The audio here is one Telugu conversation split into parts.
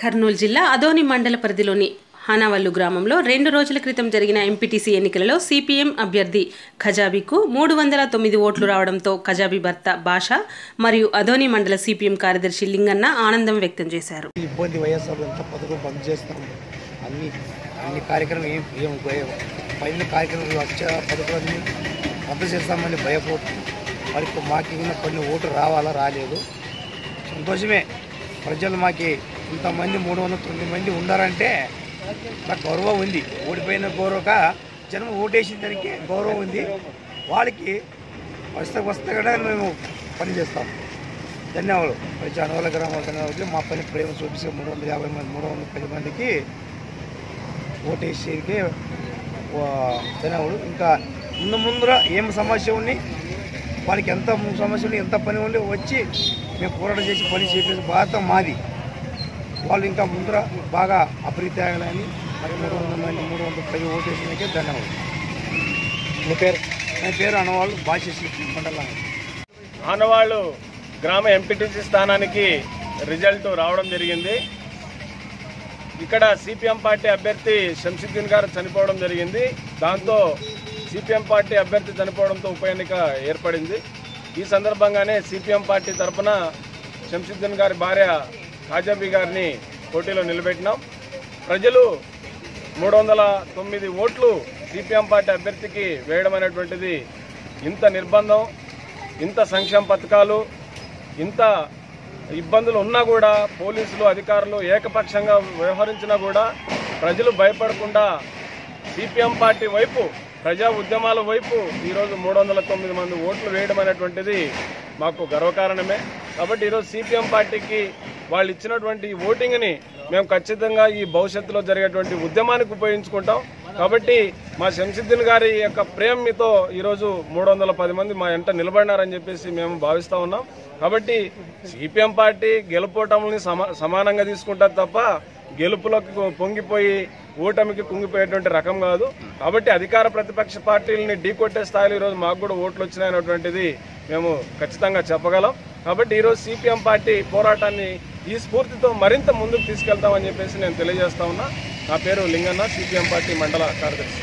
కర్నూలు జిల్లా అదోని మండల పరిధిలోని హానావల్లు గ్రామంలో రెండు రోజుల క్రితం జరిగిన ఎంపీటీసీ ఎన్నికలలో సిపిఎం అభ్యర్థి ఖజాబీకు మూడు వందల తొమ్మిది ఓట్లు రావడంతో ఖజాబీ భర్త భాష మరియు అదోని మండల సిపిఎం కార్యదర్శి లింగన్న ఆనందం వ్యక్తం చేశారు ఇబ్బంది వైఎస్ఆర్ ఎంత పథకం బంద్ చేస్తాం అన్ని అన్ని కార్యక్రమం ఏం ఏం భయం పైన కార్యక్రమాలు వచ్చే పథకాన్ని రద్దు చేస్తామని భయపడుతూ మరి మాకు ఉన్న కొన్ని ఓట్లు రావాలా రాలేదు సంతోషమే ప్రజలు మాకి ఇంతమంది మూడు వందల తొమ్మిది మంది ఉన్నారంటే నాకు గౌరవం ఉంది ఓడిపోయిన గౌరవక జనం ఓటేసిన దానికి గౌరవం ఉంది వాళ్ళకి వస్తే వస్తే కూడా మేము పని చేస్తాం ధన్యవాదాలు ప్రతి అనువల గ్రామాల ధన్యవాదాలు మా పని ప్రేమ చూపిస్తే మూడు వందల యాభై మంది మూడు వందల పది మందికి ఓటేసేకి ధన్యవాదాలు ఇంకా ముందు ముందర ఏం సమస్య ఉంది వాళ్ళకి ఎంత సమస్య ఉంది ఎంత పని ఉంది వచ్చి మేము పోరాటం చేసి పని చేసే బాధ్యత మాది వాళ్ళు ఇంకా ముందర బాగా అభివృద్ధి అవ్వాలని మరి మూడు వందల మంది మూడు వందల పది ఓటేసినకే ధన్యవాదాలు మీ పేరు నా పేరు అనవాళ్ళు భాష మండలం ఆనవాళ్ళు గ్రామ ఎంపీటీసీ స్థానానికి రిజల్ట్ రావడం జరిగింది ఇక్కడ సిపిఎం పార్టీ అభ్యర్థి శంసుద్దీన్ గారు చనిపోవడం జరిగింది దాంతో సిపిఎం పార్టీ అభ్యర్థి చనిపోవడంతో ఉప ఎన్నిక ఏర్పడింది ఈ సందర్భంగానే సిపిఎం పార్టీ తరఫున శంసుద్దీన్ గారి భార్య కాజాబీ గారిని పోటీలో నిలబెట్టినాం ప్రజలు మూడు వందల తొమ్మిది ఓట్లు సిపిఎం పార్టీ అభ్యర్థికి వేయడం అనేటువంటిది ఇంత నిర్బంధం ఇంత సంక్షేమ పథకాలు ఇంత ఇబ్బందులు ఉన్నా కూడా పోలీసులు అధికారులు ఏకపక్షంగా వ్యవహరించినా కూడా ప్రజలు భయపడకుండా సిపిఎం పార్టీ వైపు ప్రజా ఉద్యమాల వైపు ఈరోజు మూడు వందల తొమ్మిది మంది ఓట్లు వేయడం అనేటువంటిది మాకు గర్వకారణమే కాబట్టి ఈరోజు సిపిఎం పార్టీకి వాళ్ళు ఇచ్చినటువంటి ఈ ఓటింగ్ని మేము ఖచ్చితంగా ఈ భవిష్యత్తులో జరిగేటువంటి ఉద్యమానికి ఉపయోగించుకుంటాం కాబట్టి మా శంసుద్దీన్ గారి యొక్క ప్రేమతో ఈరోజు మూడు వందల పది మంది మా ఎంట నిలబడినారని చెప్పేసి మేము భావిస్తా ఉన్నాం కాబట్టి సిపిఎం పార్టీ గెలుపోవటంని సమా సమానంగా తీసుకుంటారు తప్ప గెలుపులోకి పొంగిపోయి ఓటమికి కుంగిపోయేటువంటి రకం కాదు కాబట్టి అధికార ప్రతిపక్ష పార్టీలని ఢీకొట్టే స్థాయిలో ఈరోజు మాకు కూడా ఓట్లు వచ్చినాయనేటువంటిది మేము ఖచ్చితంగా చెప్పగలం కాబట్టి ఈరోజు సిపిఎం పార్టీ పోరాటాన్ని ఈ స్ఫూర్తితో మరింత ముందుకు తీసుకెళ్తామని చెప్పేసి నేను తెలియజేస్తా ఉన్నా నా పేరు లింగన్న సిపిఎం పార్టీ మండల కార్యదర్శి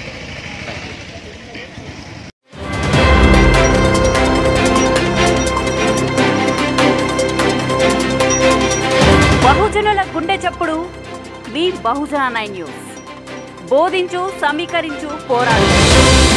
బహుజనుల గుండె చప్పుడు మీ బహుజన నైన్ న్యూస్ బోధించు సమీకరించు పోరాడు